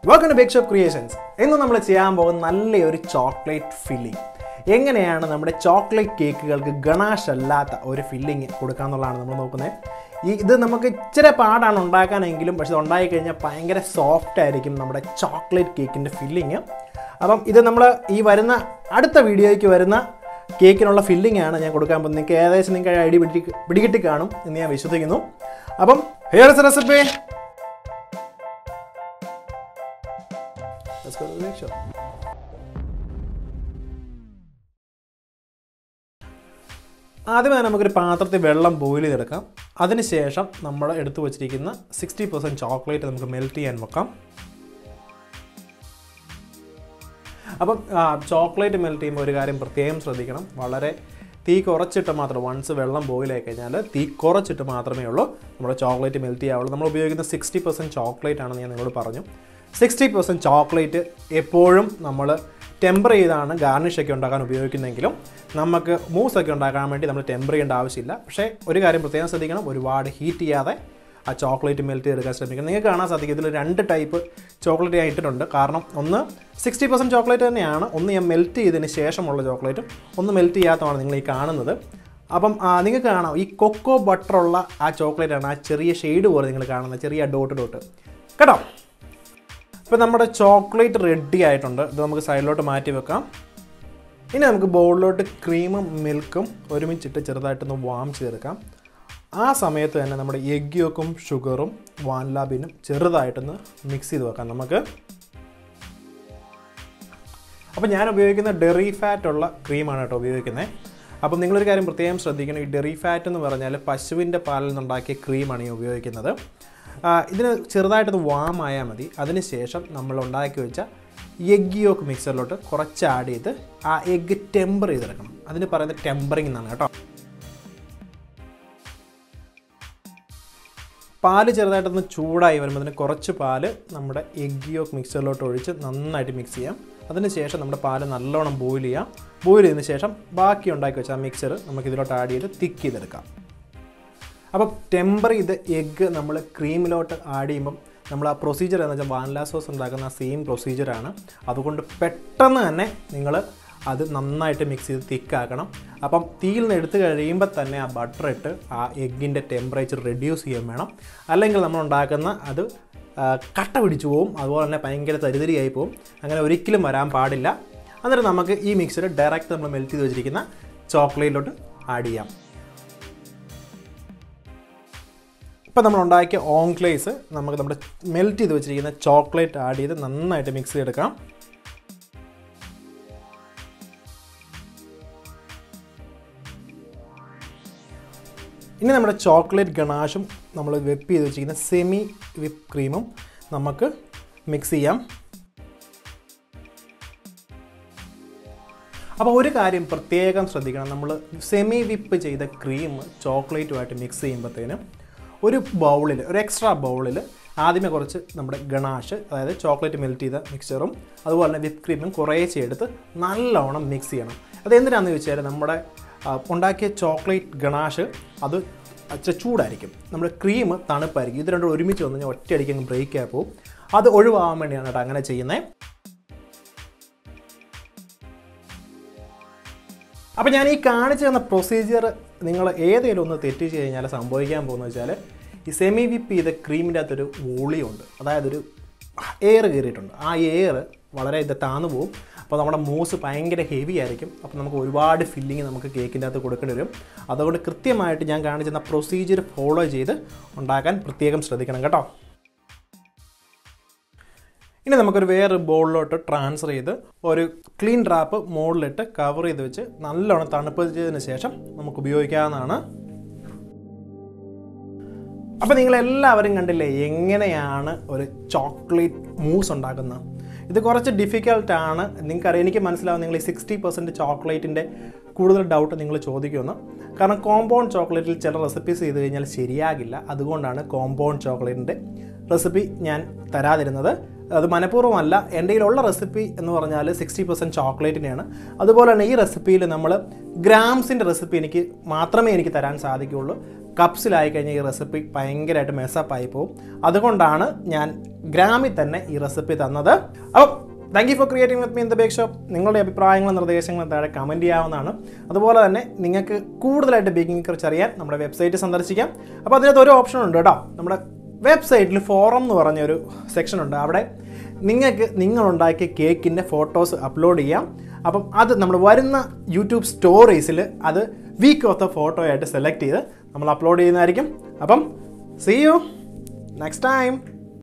Welcome to bake shop creations ഇന്ന് നമ്മൾ ചെയ്യാൻ പോകുന്ന നല്ലൊരു ചോക്ലേറ്റ് ഫില്ലിംഗ് എങ്ങനെയാണ് നമ്മുടെ ചോക്ലേറ്റ് കേക്കുകൾക്ക് ഗണാഷ് അല്ലാത്ത ഒരു ഫില്ലിംഗ് കൊടുക്കാന്നുള്ളതാണ് നമ്മൾ നോക്കുന്നത് ഈ ഇത് നമുക്ക് ഇച്ചിരി പാടാണ് ഉണ്ടാക്കാനെങ്കിലും പക്ഷെ ഇത് ഉണ്ടാക്കി കഴിഞ്ഞാൽ ഭയങ്കര സോഫ്റ്റ് ആയിരിക്കും നമ്മുടെ ചോക്ലേറ്റ് കേക്കിൻ്റെ ഫില്ലിങ് അപ്പം ഇത് നമ്മൾ ഈ വരുന്ന അടുത്ത വീഡിയോയ്ക്ക് വരുന്ന കേക്കിനുള്ള ഫില്ലിംഗ് ആണ് ഞാൻ കൊടുക്കാൻ പോകുന്നത് നിങ്ങൾക്ക് ഏകദേശം നിങ്ങൾക്ക് ഐഡിയ പിടി പിടികിട്ടി കാണും എന്ന് ഞാൻ വിശ്വസിക്കുന്നു അപ്പം here's recipe Let's go to the next show. ആദ്യമേ തന്നെ നമുക്കൊരു പാത്രത്തിൽ വെള്ളം ബോയിൽ ചെയ്തെടുക്കാം അതിനുശേഷം നമ്മൾ എടുത്തു വച്ചിരിക്കുന്ന സിക്സ്റ്റി പെർസെൻറ്റ് ചോക്ലേറ്റ് നമുക്ക് മെൽറ്റ് ചെയ്യാൻ വെക്കാം അപ്പം ചോക്ലേറ്റ് മെൽറ്റ് ചെയ്യുമ്പോൾ ഒരു കാര്യം പ്രത്യേകം ശ്രദ്ധിക്കണം വളരെ തീ കുറച്ചിട്ട് മാത്രം വൺസ് വെള്ളം ബോയിലായി കഴിഞ്ഞാൽ തീ കുറച്ചിട്ട് മാത്രമേ ഉള്ളൂ നമ്മുടെ ചോക്ലേറ്റ് മെൽറ്റ് ചെയ്യാവുള്ളൂ നമ്മൾ ഉപയോഗിക്കുന്ന സിക്സ്റ്റി പെർസെൻറ്റ് ചോക്ലേറ്റ് ആണെന്ന് ഞാൻ നിങ്ങളോട് പറഞ്ഞു സിക്സ്റ്റി പെർസെൻറ്റ് ചോക്ലേറ്റ് എപ്പോഴും നമ്മൾ ടെമ്പർ ചെയ്താണ് ഗാർണിഷ് ഒക്കെ ഉണ്ടാക്കാൻ ഉപയോഗിക്കുന്നെങ്കിലും നമുക്ക് മൂസ് ഒക്കെ ഉണ്ടാക്കാൻ വേണ്ടി നമ്മൾ ടെമ്പർ ചെയ്യേണ്ട ആവശ്യമില്ല പക്ഷേ ഒരു കാര്യം പ്രത്യേകം ശ്രദ്ധിക്കണം ഒരുപാട് ഹീറ്റ് ചെയ്യാതെ ആ ചോക്ലേറ്റ് മെൽറ്റ് ചെയ്തെടുക്കാൻ ശ്രമിക്കണം നിങ്ങൾക്ക് കാണാൻ സാധിക്കും ഇതിൽ രണ്ട് ടൈപ്പ് ചോക്ലേറ്റ് ഞാൻ ഇട്ടിട്ടുണ്ട് കാരണം ഒന്ന് സിക്സ്റ്റി പെർസെൻറ്റ് ചോക്ലേറ്റ് തന്നെയാണ് ഒന്ന് ഞാൻ മെൽറ്റ് ചെയ്തതിന് ശേഷമുള്ള ചോക്ലേറ്റും ഒന്ന് മെൽറ്റ് ചെയ്യാത്തതാണ് നിങ്ങൾ ഈ കാണുന്നത് അപ്പം ആ, നിങ്ങൾക്ക് കാണാം ഈ കൊക്കോ ബട്ടറുള്ള ആ ചോക്ലേറ്റ് ആണ് ആ ചെറിയ ഷെയ്ഡ് പോലെ നിങ്ങൾ കാണുന്നത് ചെറിയ ഡോട്ട് ഡോട്ട് കേട്ടോ ഇപ്പോൾ നമ്മുടെ ചോക്ലേറ്റ് റെഡി ആയിട്ടുണ്ട് ഇത് നമുക്ക് സൈഡിലോട്ട് മാറ്റി വെക്കാം ഇനി നമുക്ക് ബൗളിലോട്ട് ക്രീമും മിൽക്കും ഒരുമിച്ചിട്ട് ചെറുതായിട്ടൊന്ന് വാം ചെയ്തെടുക്കാം ആ സമയത്ത് തന്നെ നമ്മുടെ എഗ് യോക്കും ഷുഗറും വാനില ബീനും ചെറുതായിട്ടൊന്ന് മിക്സ് ചെയ്ത് വെക്കാം നമുക്ക് അപ്പോൾ ഞാൻ ഉപയോഗിക്കുന്ന ഡെറി ഫാറ്റ് ഉള്ള ക്രീമാണ് കേട്ടോ ഉപയോഗിക്കുന്നത് അപ്പം നിങ്ങളൊരു കാര്യം പ്രത്യേകം ശ്രദ്ധിക്കണം ഈ ഡെറി ഫാറ്റ് എന്ന് പറഞ്ഞാൽ പശുവിൻ്റെ പാലിൽ നിന്നുണ്ടാക്കിയ ക്രീമാണ് ഈ ഉപയോഗിക്കുന്നത് ആ, ഇതിന് ചെറുതായിട്ടൊന്ന് വാം ആയാൽ മതി അതിനുശേഷം നമ്മൾ ഉണ്ടാക്കി വെച്ച എഗ് യോക്ക് മിക്സറിലോട്ട് കുറച്ച് ആഡ് ചെയ്ത് ആ എഗ്ഗ് ടെമ്പർ ചെയ്തെടുക്കണം അതിന് പറയുന്നത് ടെമ്പറിങ് എന്നാണ് കേട്ടോ പാല് ചെറുതായിട്ടൊന്ന് ചൂടായി വരുമ്പോൾ അതിന് കുറച്ച് പാല് നമ്മുടെ എഗ് യോക്ക് മിക്സറിലോട്ട് ഒഴിച്ച് നന്നായിട്ട് മിക്സ് ചെയ്യാം അതിനുശേഷം നമ്മുടെ പാല് നല്ലോണം ബോയിൽ ചെയ്യാം ബോയിൽ ചെയ്തതിന് ശേഷം ബാക്കി ഉണ്ടാക്കി വെച്ച ആ മിക്സർ നമുക്ക് ഇതിലോട്ട് ആഡ് ചെയ്ത് തിക്ക് ചെയ്തെടുക്കാം അപ്പം ടെമ്പർ ചെയ്ത് എഗ്ഗ് നമ്മൾ ക്രീമിലോട്ട് ആഡ് ചെയ്യുമ്പം നമ്മൾ ആ പ്രൊസീജിയർ എന്ന് വെച്ചാൽ വാനില സോസ് ഉണ്ടാക്കുന്ന ആ സെയിം പ്രൊസീജിയറാണ് അതുകൊണ്ട് പെട്ടെന്ന് തന്നെ നിങ്ങൾ അത് നന്നായിട്ട് മിക്സ് ചെയ്ത് തിക്കാക്കണം അപ്പം തീയിൽ നിന്ന് എടുത്ത് കഴിയുമ്പോൾ തന്നെ ആ ബട്ടർ ഇട്ട് ആ എഗ്ഗിൻ്റെ ടെമ്പറേച്ചർ റെഡ്യൂസ് ചെയ്യാൻ വേണം അല്ലെങ്കിൽ നമ്മൾ ഉണ്ടാക്കുന്ന അത് ആ, കട്ട പിടിച്ചു പോവും അതുപോലെ തന്നെ ഭയങ്കര തരിതരിയായി പോവും അങ്ങനെ ഒരിക്കലും വരാൻ പാടില്ല എന്നിട്ട് നമുക്ക് ഈ മിക്സർ ഡയറക്റ്റ് നമ്മൾ മെൽറ്റ് ചെയ്ത് വെച്ചിരിക്കുന്ന ചോക്ലേറ്റിലോട്ട് ആഡ് ചെയ്യാം ഇപ്പം നമ്മൾ ഉണ്ടാക്കിയ ഓംക്ലേസ് നമുക്ക് നമ്മുടെ മെൽറ്റ് ചെയ്ത് വെച്ചിരിക്കുന്ന ചോക്ലേറ്റ് ആഡ് ചെയ്ത് നന്നായിട്ട് മിക്സ് ചെയ്തെടുക്കാം ഇനി നമ്മുടെ ചോക്ലേറ്റ് ഗണാഷും നമ്മൾ വെപ്പ് ചെയ്ത് വെച്ചിരിക്കുന്ന സെമി വിപ്പ് ക്രീമും നമുക്ക് മിക്സ് ചെയ്യാം അപ്പോൾ ഒരു കാര്യം പ്രത്യേകം ശ്രദ്ധിക്കണം നമ്മൾ സെമി വിപ്പ് ചെയ്ത ക്രീം ചോക്ലേറ്റുമായിട്ട് മിക്സ് ചെയ്യുമ്പോഴത്തേനും ഒരു ബൗളിൽ ഒരു എക്സ്ട്രാ ബൗളിൽ ആദ്യമേ കുറച്ച് നമ്മുടെ ഗണാഷ് അതായത് ചോക്ലേറ്റ് മെൽറ്റ് ചെയ്ത മിക്സറും അതുപോലെ തന്നെ വിപ്പ് ക്രീമും കുറേശ്ശെ എടുത്ത് നല്ലോണം മിക്സ് ചെയ്യണം അത് എന്തിനാണെന്ന് ചോദിച്ചാൽ നമ്മുടെ ആ, ഉണ്ടാക്കിയ ചോക്ലേറ്റ് ഗണാഷ് അത് അച്ഛ ചൂടായിരിക്കും നമ്മുടെ ക്രീം തണുപ്പായിരിക്കും ഇത് രണ്ടും ഒരുമിച്ച് വന്നു കഴിഞ്ഞാൽ ഒറ്റയടിക്ക് അങ്ങ് ബ്രേക്ക് ആയി പോകും അത് ഒഴിവാകാൻ വേണ്ടിയാണ് കേട്ടോ അങ്ങനെ ചെയ്യുന്നത് അപ്പോൾ ഞാൻ ഈ കാണിച്ചു തന്ന പ്രൊസീജിയർ നിങ്ങൾ ഏതെങ്കിലും ഒന്ന് തെറ്റിച്ച് കഴിഞ്ഞാൽ സംഭവിക്കാൻ പോകുന്നത് വെച്ചാൽ ഈ സെമി വിപ്പ് ചെയ്ത ക്രീമിൻ്റെ അകത്തൊരു വോളിയുണ്ട് അതായത് ഒരു എയർ കയറിയിട്ടുണ്ട് ആ എയർ വളരെ ഇത് താന്നു പോകും അപ്പോൾ നമ്മുടെ മൂസ് ഭയങ്കര ഹെവി ആയിരിക്കും അപ്പോൾ നമുക്ക് ഒരുപാട് ഫില്ലിങ് നമുക്ക് കേക്കിൻ്റെ അകത്ത് കൊടുക്കേണ്ടി വരും അതുകൊണ്ട് കൃത്യമായിട്ട് ഞാൻ കാണിച്ചു തന്ന പ്രൊസീജിയർ ഫോളോ ചെയ്ത് ഉണ്ടാക്കാൻ പ്രത്യേകം ശ്രദ്ധിക്കണം കേട്ടോ ഇനി നമുക്കൊരു വേറെ ബോളിലോട്ട് ട്രാൻസ്ഫർ ചെയ്ത് ഒരു ക്ലീൻ ഡ്രാപ്പ് മുകളിലിട്ട് കവർ ചെയ്ത് വെച്ച് നല്ലോണം തണുപ്പിച്ചതിന് ശേഷം നമുക്ക് ഉപയോഗിക്കാവുന്നതാണ് അപ്പോൾ നിങ്ങളെല്ലാവരും കണ്ടില്ലേ എങ്ങനെയാണ് ഒരു ചോക്ലേറ്റ് മൂസ് ഉണ്ടാക്കുന്നത് ഇത് കുറച്ച് ഡിഫിക്കൽട്ടാണ് നിങ്ങൾക്കറിയാം എനിക്ക് മനസ്സിലാവും നിങ്ങൾ ഈ സിക്സ്റ്റി പെർസെൻറ്റ് ചോക്ലേറ്റിൻ്റെ കൂടുതൽ ഡൗട്ട് നിങ്ങൾ ചോദിക്കുമെന്ന് കാരണം കോമ്പൗണ്ട് ചോക്ലേറ്റിൽ ചില റെസിപ്പീസ് ചെയ്ത് കഴിഞ്ഞാൽ ശരിയാകില്ല അതുകൊണ്ടാണ് കോമ്പൗണ്ട് ചോക്ലേറ്റിൻ്റെ റെസിപ്പി ഞാൻ തരാതിരുന്നത് അത് മനഃപൂർവ്വമല്ല എൻ്റെ കയ്യിലുള്ള റെസിപ്പി എന്ന് പറഞ്ഞാൽ സിക്സ്റ്റി പെർസെൻറ്റ് ചോക്ലേറ്റിനെയാണ് അതുപോലെ തന്നെ ഈ റെസിപ്പിയിൽ നമ്മൾ ഗ്രാംസിൻ്റെ റെസിപ്പി എനിക്ക് മാത്രമേ എനിക്ക് തരാൻ സാധിക്കുകയുള്ളൂ കപ്സിലായി കഴിഞ്ഞാൽ ഈ റെസിപ്പി ഭയങ്കരമായിട്ട് മെസ്സപ്പായി പോകും അതുകൊണ്ടാണ് ഞാൻ ഗ്രാമിൽ തന്നെ ഈ റെസിപ്പി തന്നത് അപ്പം thank you for creating with me in the bake shop നിങ്ങളുടെ അഭിപ്രായങ്ങളും നിർദ്ദേശങ്ങളും താഴെ കമൻറ്റ് ചെയ്യാവുന്നതാണ് അതുപോലെ തന്നെ നിങ്ങൾക്ക് കൂടുതലായിട്ട് ബേക്കിംഗ് കുറിച്ച് അറിയാൻ നമ്മുടെ വെബ്സൈറ്റ് സന്ദർശിക്കാം അപ്പോൾ അതിനകത്ത് ഒരു ഓപ്ഷൻ ഉണ്ട് കേട്ടോ നമ്മുടെ വെബ്സൈറ്റിൽ ഫോറം എന്ന് പറഞ്ഞൊരു സെക്ഷൻ ഉണ്ട് അവിടെ നിങ്ങൾക്ക് നിങ്ങളുണ്ടാക്കിയ കേക്കിൻ്റെ ഫോട്ടോസ് അപ്ലോഡ് ചെയ്യാം അപ്പം അത് നമ്മൾ വരുന്ന യൂട്യൂബ് സ്റ്റോറീസിൽ അത് വീക്ക് ഓഫ് ദ ഫോട്ടോ ആയിട്ട് സെലക്ട് ചെയ്ത് നമ്മൾ അപ്ലോഡ് ചെയ്യുന്നതായിരിക്കും അപ്പം സീ യു നെക്സ്റ്റ് ടൈം